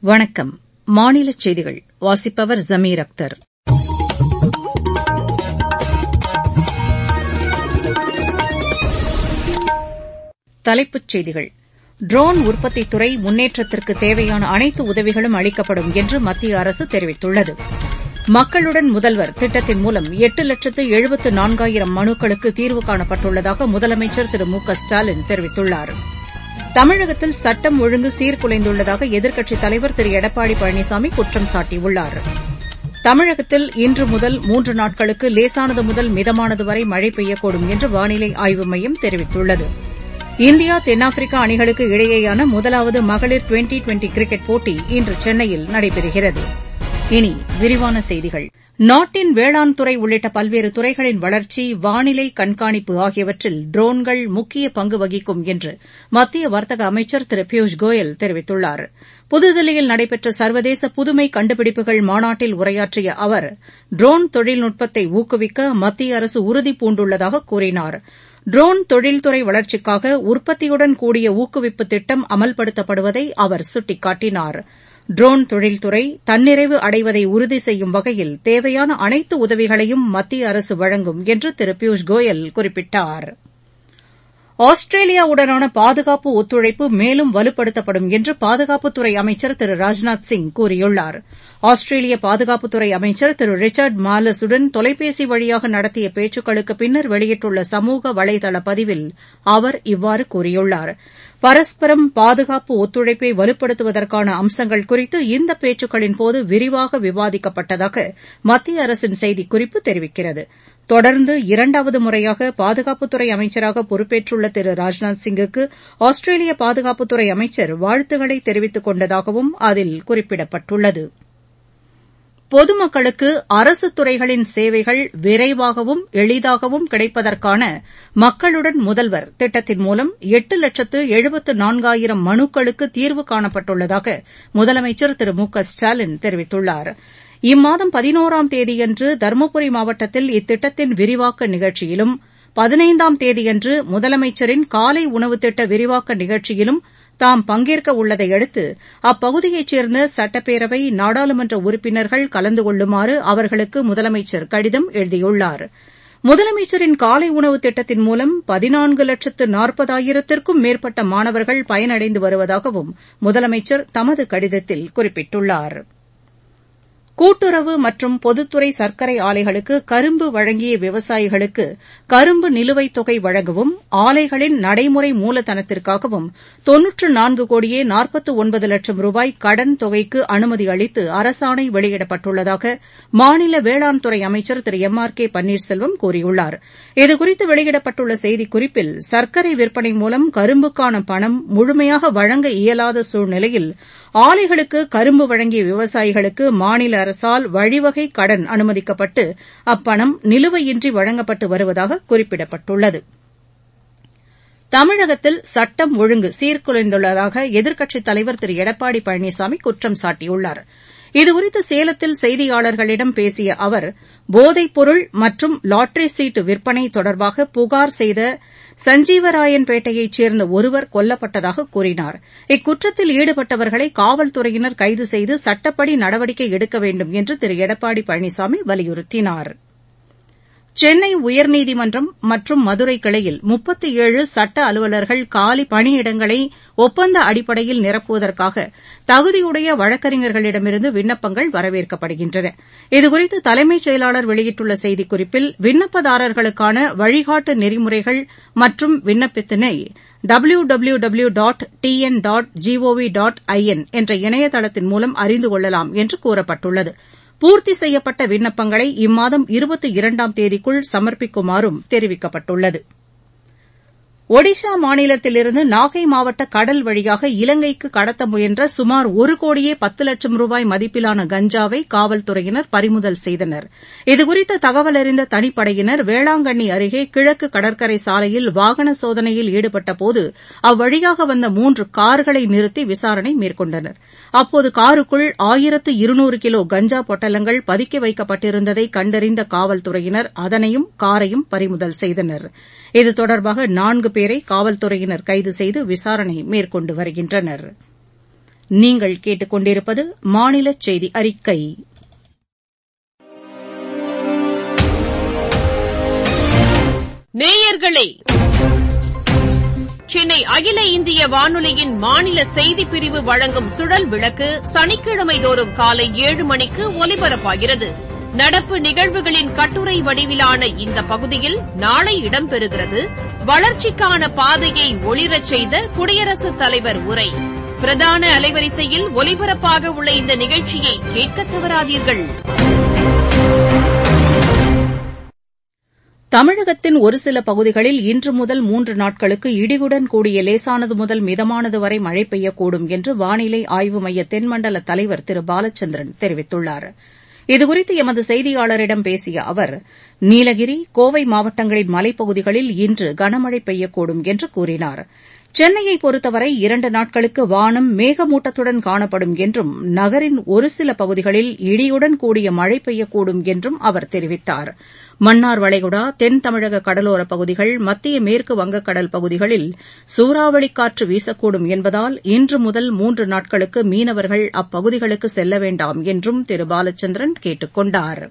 வணக்கம் மாநிலச் செய்திகள் வாசிப்பவர் ஜமீர் அக்தர் தலைப்புச் செய்திகள் ட்ரோன் உற்பத்தித் துறை முன்னேற்றத்திற்கு தேவையான அனைத்து உதவிகளும் அளிக்கப்படும் என்று மத்திய அரசு தெரிவித்துள்ளது மக்களுடன் முதல்வர் திட்டத்தின் மூலம் எட்டு லட்சத்து எழுபத்து நான்காயிரம் மனுக்களுக்கு தீர்வு காணப்பட்டுள்ளதாக முதலமைச்சர் திரு மு க ஸ்டாலின் தெரிவித்துள்ளார் தமிழகத்தில் சட்டம் ஒழுங்கு சீர்குலைந்துள்ளதாக எதிர்க்கட்சித் தலைவர் திரு எடப்பாடி பழனிசாமி குற்றம் சாட்டியுள்ளார் தமிழகத்தில் இன்று முதல் மூன்று நாட்களுக்கு லேசானது முதல் மிதமானது வரை மழை பெய்யக்கூடும் என்று வானிலை ஆய்வு மையம் தெரிவித்துள்ளது இந்தியா தென்னாப்பிரிக்கா அணிகளுக்கு இடையேயான முதலாவது மகளிர் டுவெண்டி டுவெண்டி கிரிக்கெட் போட்டி இன்று சென்னையில் நடைபெறுகிறது இனி விரிவான செய்திகள் நாட்டின் வேளாண் துறை உள்ளிட்ட பல்வேறு துறைகளின் வளர்ச்சி வானிலை கண்காணிப்பு ஆகியவற்றில் ட்ரோன்கள் முக்கிய பங்கு வகிக்கும் என்று மத்திய வர்த்தக அமைச்சர் திரு பியூஷ் கோயல் தெரிவித்துள்ளார் புதுதில்லியில் நடைபெற்ற சர்வதேச புதுமை கண்டுபிடிப்புகள் மாநாட்டில் உரையாற்றிய அவர் ட்ரோன் தொழில்நுட்பத்தை ஊக்குவிக்க மத்திய அரசு உறுதிபூண்டுள்ளதாக கூறினார் ட்ரோன் தொழில்துறை வளர்ச்சிக்காக உற்பத்தியுடன் கூடிய ஊக்குவிப்பு திட்டம் அமல்படுத்தப்படுவதை அவர் சுட்டிக்காட்டினார் ட்ரோன் தொழில்துறை தன்னிறைவு அடைவதை உறுதி செய்யும் வகையில் தேவையான அனைத்து உதவிகளையும் மத்திய அரசு வழங்கும் என்று திரு பியூஷ் கோயல் குறிப்பிட்டார் ஆஸ்திரேலியாவுடனான பாதுகாப்பு ஒத்துழைப்பு மேலும் வலுப்படுத்தப்படும் என்று பாதுகாப்புத்துறை அமைச்சர் திரு ராஜ்நாத் சிங் கூறியுள்ளார் ஆஸ்திரேலிய பாதுகாப்புத்துறை அமைச்சர் திரு ரிச்சர்ட் மாலஸுடன் தொலைபேசி வழியாக நடத்திய பேச்சுக்களுக்கு பின்னர் வெளியிட்டுள்ள சமூக வலைதள பதிவில் அவர் இவ்வாறு கூறியுள்ளார் பரஸ்பரம் பாதுகாப்பு ஒத்துழைப்பை வலுப்படுத்துவதற்கான அம்சங்கள் குறித்து இந்த பேச்சுக்களின்போது விரிவாக விவாதிக்கப்பட்டதாக மத்திய அரசின் செய்திக்குறிப்பு தெரிவிக்கிறது தொடர்ந்து இரண்டாவது முறையாக பாதுகாப்புத்துறை அமைச்சராக பொறுப்பேற்றுள்ள திரு ராஜ்நாத் சிங்குக்கு ஆஸ்திரேலிய பாதுகாப்புத்துறை அமைச்சர் வாழ்த்துக்களை தெரிவித்துக் கொண்டதாகவும் அதில் குறிப்பிடப்பட்டுள்ளது பொதுமக்களுக்கு அரசு துறைகளின் சேவைகள் விரைவாகவும் எளிதாகவும் கிடைப்பதற்கான மக்களுடன் முதல்வர் திட்டத்தின் மூலம் எட்டு லட்சத்து எழுபத்து நான்காயிரம் மனுக்களுக்கு தீர்வு காணப்பட்டுள்ளதாக முதலமைச்சர் திரு மு க ஸ்டாலின் தெரிவித்துள்ளார் இம்மாதம் பதினோராம் தேதியன்று தருமபுரி மாவட்டத்தில் இத்திட்டத்தின் விரிவாக்க நிகழ்ச்சியிலும் பதினைந்தாம் தேதியன்று முதலமைச்சரின் காலை உணவு திட்ட விரிவாக்க நிகழ்ச்சியிலும் தாம் பங்கேற்க உள்ளதையடுத்து அப்பகுதியைச் சேர்ந்த சட்டப்பேரவை நாடாளுமன்ற உறுப்பினர்கள் கலந்து கொள்ளுமாறு அவர்களுக்கு முதலமைச்சர் கடிதம் எழுதியுள்ளார் முதலமைச்சரின் காலை உணவு திட்டத்தின் மூலம் பதினான்கு லட்சத்து நாற்பதாயிரத்திற்கும் மேற்பட்ட மாணவர்கள் பயனடைந்து வருவதாகவும் முதலமைச்சர் தமது கடிதத்தில் குறிப்பிட்டுள்ளாா் கூட்டுறவு மற்றும் பொதுத்துறை சர்க்கரை ஆலைகளுக்கு கரும்பு வழங்கிய விவசாயிகளுக்கு கரும்பு நிலுவைத் தொகை வழங்கவும் ஆலைகளின் நடைமுறை மூலதனத்திற்காகவும் தொன்னூற்று நான்கு கோடியே நாற்பத்து ஒன்பது லட்சம் ரூபாய் கடன் தொகைக்கு அனுமதி அளித்து அரசாணை வெளியிடப்பட்டுள்ளதாக மாநில வேளாண் துறை அமைச்சர் திரு எம் ஆர் கே பன்னீர்செல்வம் கூறியுள்ளார் இதுகுறித்து வெளியிடப்பட்டுள்ள செய்திக்குறிப்பில் சர்க்கரை விற்பனை மூலம் கரும்புக்கான பணம் முழுமையாக வழங்க இயலாத சூழ்நிலையில் ஆலைகளுக்கு கரும்பு வழங்கிய விவசாயிகளுக்கு மாநில அரசால் வழிவகை கடன் அனுமதிக்கப்பட்டு அப்பணம் நிலுவையின்றி வழங்கப்பட்டு வருவதாக குறிப்பிடப்பட்டுள்ளது தமிழகத்தில் சட்டம் ஒழுங்கு சீர்குலைந்துள்ளதாக எதிர்க்கட்சித் தலைவர் திரு எடப்பாடி பழனிசாமி குற்றம் சாட்டியுள்ளார் இதுகுறித்து சேலத்தில் செய்தியாளர்களிடம் பேசிய அவர் போதைப்பொருள் மற்றும் லாட்டரி சீட்டு விற்பனை தொடர்பாக புகார் செய்த சஞ்சீவராயன்பேட்டையைச் சேர்ந்த ஒருவர் கொல்லப்பட்டதாக கூறினார் இக்குற்றத்தில் ஈடுபட்டவர்களை காவல்துறையினர் கைது செய்து சட்டப்படி நடவடிக்கை எடுக்க வேண்டும் என்று திரு எடப்பாடி பழனிசாமி வலியுறுத்தினார் சென்னை உயர்நீதிமன்றம் மற்றும் மதுரை கிளையில் முப்பத்தி ஏழு சட்ட அலுவலர்கள் காலி பணியிடங்களை ஒப்பந்த அடிப்படையில் நிரப்புவதற்காக தகுதியுடைய வழக்கறிஞர்களிடமிருந்து விண்ணப்பங்கள் வரவேற்கப்படுகின்றன இதுகுறித்து தலைமைச் செயலாளர் வெளியிட்டுள்ள செய்திக்குறிப்பில் விண்ணப்பதாரர்களுக்கான வழிகாட்டு நெறிமுறைகள் மற்றும் விண்ணப்பத்தினை W W W dot TN dot GOV dot IN என்ற இணையதளத்தின் மூலம் அறிந்து கொள்ளலாம் என்று கூறப்பட்டுள்ளது பூர்த்தி செய்யப்பட்ட விண்ணப்பங்களை இம்மாதம் இருபத்தி இரண்டாம் தேதிக்குள் சமர்ப்பிக்குமாறும் தெரிவிக்கப்பட்டுள்ளது ஒடிஷா மாநிலத்திலிருந்து நாகை மாவட்ட கடல் வழியாக இலங்கைக்கு கடத்த முயன்ற சுமார் ஒரு கோடியே பத்து லட்சம் ரூபாய் மதிப்பிலான கஞ்சாவை காவல்துறையினர் பறிமுதல் செய்தனர் இதுகுறித்த தகவல் அறிந்த தனிப்படையினர் வேளாங்கண்ணி அருகே கிழக்கு கடற்கரை சாலையில் வாகன சோதனையில் ஈடுபட்டபோது அவ்வழியாக வந்த மூன்று கார்களை நிறுத்தி விசாரணை மேற்கொண்டனர் அப்போது காருக்குள் ஆயிரத்து இருநூறு கிலோ கஞ்சா பொட்டலங்கள் பதுக்கி வைக்கப்பட்டிருந்ததை கண்டறிந்த காவல்துறையினர் அதனையும் காரையும் பறிமுதல் செய்தனர் இது தொடர்பாக நான்கு பேரை காவல்துறையினர் கைது செய்து விசாரணை மேற்கொண்டு வருகின்றனர் நீங்கள் கேட்டுக்கொண்டிருப்பது மாநில செய்தி அறிக்கை நேயர்களே சென்னை அகில இந்திய வானொலியின் மாநில செய்திப் பிரிவு வழங்கும் சுழல் விளக்கு சனிக்கிழமை தோறும் காலை ஏழு மணிக்கு ஒலிபரப்பாகிறது நடப்பு நிகழ்வுகளின் கட்டுரை வடிவிலான இந்த பகுதியில் நாளை இடம்பெறுகிறது வளர்ச்சிக்கான பாதையை ஒளிரச் செய்த குடியரசுத் தலைவர் உரை பிரதான அலைவரிசையில் ஒலிபரப்பாக உள்ள இந்த நிகழ்ச்சியை கேட்க தவறாதீர்கள் தமிழகத்தின் ஒரு சில பகுதிகளில் இன்று முதல் மூன்று நாட்களுக்கு இடியுடன் கூடிய லேசானது முதல் மிதமானது வரை மழை பெய்யக்கூடும் என்று வானிலை ஆய்வு மைய தென்மண்டல தலைவர் திரு பாலச்சந்திரன் தெரிவித்துள்ளார் இதுகுறித்து எமது செய்தியாளரிடம் பேசிய அவர் நீலகிரி கோவை மாவட்டங்களின் மலைப்பகுதிகளில் இன்று கனமழை பெய்யக்கூடும் என்று கூறினார் சென்னையை பொறுத்தவரை இரண்டு நாட்களுக்கு வானம் மேகமூட்டத்துடன் காணப்படும் என்றும் நகரின் ஒரு சில பகுதிகளில் இடியுடன் கூடிய மழை பெய்யக்கூடும் என்றும் அவர் தெரிவித்தார் மன்னார் வளைகுடா தென் தமிழக கடலோரப் பகுதிகள் மத்திய மேற்கு வங்கக்கடல் பகுதிகளில் சூறாவளி காற்று வீசக்கூடும் என்பதால் இன்று முதல் மூன்று நாட்களுக்கு மீனவர்கள் அப்பகுதிகளுக்கு செல்ல வேண்டாம் என்றும் திரு பாலச்சந்திரன் கேட்டுக் கொண்டார்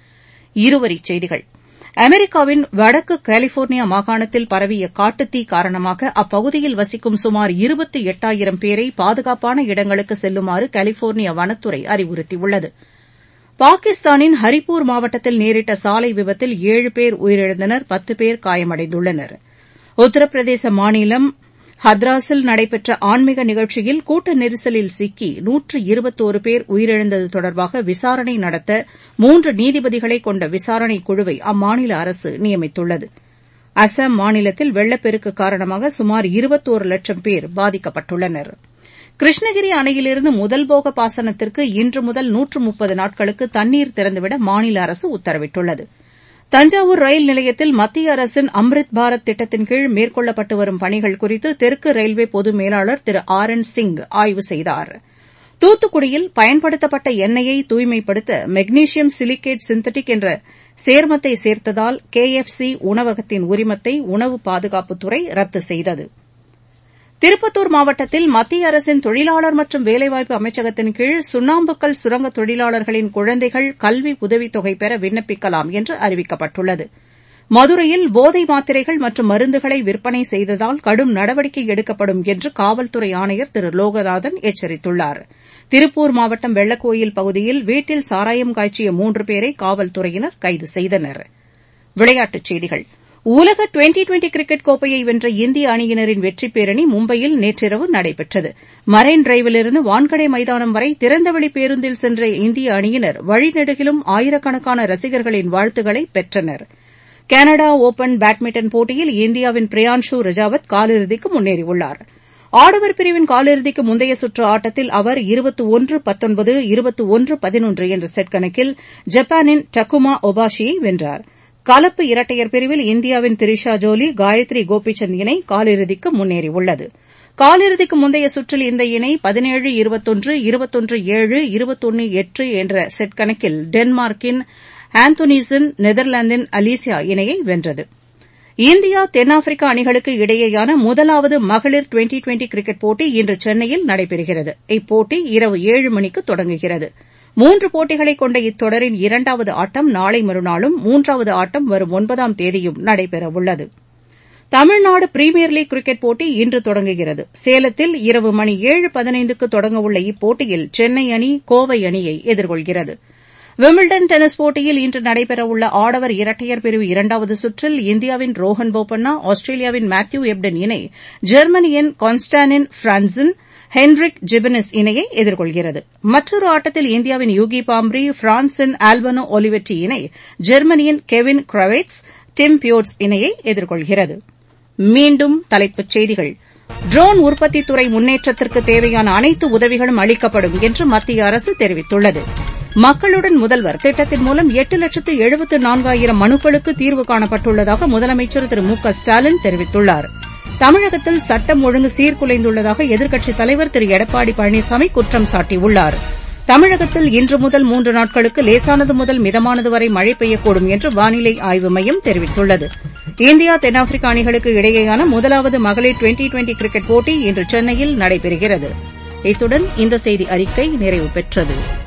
இருவரிச் செய்திகள் அமெரிக்காவின் வடக்கு கலிபோர்னியா மாகாணத்தில் பரவிய காட்டுத்தீ காரணமாக அப்பகுதியில் வசிக்கும் சுமார் இருபத்தி எட்டாயிரம் பேரை பாதுகாப்பான இடங்களுக்கு செல்லுமாறு கலிபோர்னியா வனத்துறை அறிவுறுத்தியுள்ளது பாகிஸ்தானின் ஹரிப்பூர் மாவட்டத்தில் நேரிட்ட சாலை விபத்தில் ஏழு பேர் உயிரிழந்தனர் பத்து பேர் காயமடைந்துள்ளனர் உத்தரப்பிரதேச மாநிலம் ஹத்ராஸில் நடைபெற்ற ஆன்மீக நிகழ்ச்சியில் கூட்ட நெரிசலில் சிக்கி நூற்று இருபத்தோரு பேர் உயிரிழந்தது தொடர்பாக விசாரணை நடத்த மூன்று நீதிபதிகளை கொண்ட விசாரணைக் குழுவை அம்மாநில அரசு நியமித்துள்ளது அசாம் மாநிலத்தில் வெள்ளப்பெருக்கு காரணமாக சுமார் இருபத்தோரு லட்சம் பேர் பாதிக்கப்பட்டுள்ளனர் கிருஷ்ணகிரி அணையிலிருந்து முதல்போக பாசனத்திற்கு இன்று முதல் நூற்று முப்பது நாட்களுக்கு தண்ணீர் திறந்துவிட மாநில அரசு உத்தரவிட்டுள்ளது தஞ்சாவூர் ரயில் நிலையத்தில் மத்திய அரசின் அம்ரித் பாரத் திட்டத்தின் கீழ் மேற்கொள்ளப்பட்டு வரும் பணிகள் குறித்து தெற்கு ரயில்வே பொது மேலாளர் திரு ஆர் என் சிங் ஆய்வு செய்தார் தூத்துக்குடியில் பயன்படுத்தப்பட்ட எண்ணெயை தூய்மைப்படுத்த மெக்னீசியம் சிலிகேட் சிந்தட்டிக் என்ற சேர்மத்தை சேர்த்ததால் கே எஃப் சி உணவகத்தின் உரிமத்தை உணவு பாதுகாப்புத்துறை ரத்து செய்தது திருப்பத்தூர் மாவட்டத்தில் மத்திய அரசின் தொழிலாளர் மற்றும் வேலைவாய்ப்பு அமைச்சகத்தின் கீழ் சுண்ணாம்புக்கல் சுரங்க தொழிலாளர்களின் குழந்தைகள் கல்வி உதவித்தொகை பெற விண்ணப்பிக்கலாம் என்று அறிவிக்கப்பட்டுள்ளது மதுரையில் போதை மாத்திரைகள் மற்றும் மருந்துகளை விற்பனை செய்ததால் கடும் நடவடிக்கை எடுக்கப்படும் என்று காவல்துறை ஆணையர் திரு லோகநாதன் எச்சரித்துள்ளார் திருப்பூர் மாவட்டம் வெள்ளக்கோயில் பகுதியில் வீட்டில் சாராயம் காய்ச்சிய மூன்று பேரை காவல்துறையினர் கைது செய்தனர் விளையாட்டுச் செய்திகள் உலக டுவெண்டி டுவெண்டி கிரிக்கெட் கோப்பையை வென்ற இந்திய அணியினரின் வெற்றிப் பேரணி மும்பையில் நேற்றிரவு நடைபெற்றது மரைன் டிரைவிலிருந்து வான்கடே மைதானம் வரை திறந்தவெளி பேருந்தில் சென்ற இந்திய அணியினர் வழிநெடுகிலும் ஆயிரக்கணக்கான ரசிகர்களின் வாழ்த்துக்களை பெற்றனர் கனடா ஒபன் பேட்மிண்டன் போட்டியில் இந்தியாவின் பிரியான்ஷு ரஜாவத் காலிறுதிக்கு முன்னேறியுள்ளார் ஆடவர் பிரிவின் காலிறுதிக்கு முந்தைய சுற்று ஆட்டத்தில் அவர் இருபத்து ஒன்று பத்தொன்பது இருபத்து ஒன்று பதினொன்று என்ற செட் கணக்கில் ஜப்பானின் டக்குமா ஒபாஷியை வென்றார் கலப்பு இரட்டையர் பிரிவில் இந்தியாவின் திரிஷா ஜோலி காயத்ரி கோபிசந்த் இணை காலிறுதிக்கு முன்னேறியுள்ளது காலிறுதிக்கு முந்தைய சுற்றில் இந்த இணை பதினேழு இருபத்தொன்று இருபத்தொன்று ஏழு இருபத்தொன்று எட்டு என்ற செட் கணக்கில் டென்மார்க்கின் ஆந்தோனிசன் நெதர்லாந்தின் அலீசியா இணையை வென்றது இந்தியா தென்னாப்பிரிக்கா அணிகளுக்கு இடையேயான முதலாவது மகளிர் டுவெண்டி டுவெண்டி கிரிக்கெட் போட்டி இன்று சென்னையில் நடைபெறுகிறது இப்போட்டி இரவு ஏழு மணிக்கு தொடங்குகிறது மூன்று போட்டிகளை கொண்ட இத்தொடரின் இரண்டாவது ஆட்டம் நாளை மறுநாளும் மூன்றாவது ஆட்டம் வரும் ஒன்பதாம் தேதியும் நடைபெறவுள்ளது தமிழ்நாடு பிரீமியர் லீக் கிரிக்கெட் போட்டி இன்று தொடங்குகிறது சேலத்தில் இரவு மணி ஏழு பதினைந்துக்கு தொடங்கவுள்ள இப்போட்டியில் சென்னை அணி கோவை அணியை எதிர்கொள்கிறது விம்பிள்டன் டென்னிஸ் போட்டியில் இன்று நடைபெறவுள்ள ஆடவர் இரட்டையர் பிரிவு இரண்டாவது சுற்றில் இந்தியாவின் ரோஹன் போபண்ணா ஆஸ்திரேலியாவின் மேத்யூ எப்டன் இணை ஜெர்மனியின் கான்ஸ்டானின் பிரான்சின் ஹென்ரிக் ஜிபனிஸ் இணையை எதிர்கொள்கிறது மற்றொரு ஆட்டத்தில் இந்தியாவின் யூகி பாம்ப்ரி பிரான்சின் ஆல்பனோ ஒலிவெட்டி இணை ஜெர்மனியின் கெவின் கிரவேட்ஸ் டிம் பியோட்ஸ் இணையை எதிர்கொள்கிறது மீண்டும் தலைப்புச் செய்திகள் ட்ரோன் உற்பத்தித் துறை முன்னேற்றத்திற்கு தேவையான அனைத்து உதவிகளும் அளிக்கப்படும் என்று மத்திய அரசு தெரிவித்துள்ளது மக்களுடன் முதல்வர் திட்டத்தின் மூலம் எட்டு லட்சத்து எழுபத்து நான்காயிரம் மனுக்களுக்கு தீர்வு காணப்பட்டுள்ளதாக முதலமைச்சர் திரு மு க ஸ்டாலின் தெரிவித்துள்ளார் தமிழகத்தில் சட்டம் ஒழுங்கு சீர்குலைந்துள்ளதாக எதிர்க்கட்சித் தலைவர் திரு எடப்பாடி பழனிசாமி குற்றம் சாட்டியுள்ளார் தமிழகத்தில் இன்று முதல் மூன்று நாட்களுக்கு லேசானது முதல் மிதமானது வரை மழை பெய்யக்கூடும் என்று வானிலை ஆய்வு மையம் தெரிவித்துள்ளது இந்தியா தென்னாப்பிரிக்கா அணிகளுக்கு இடையேயான முதலாவது மகளிர் டுவெண்டி டுவெண்டி கிரிக்கெட் போட்டி இன்று சென்னையில் நடைபெறுகிறது இத்துடன் இந்த செய்தி அறிக்கை நிறைவு பெற்றது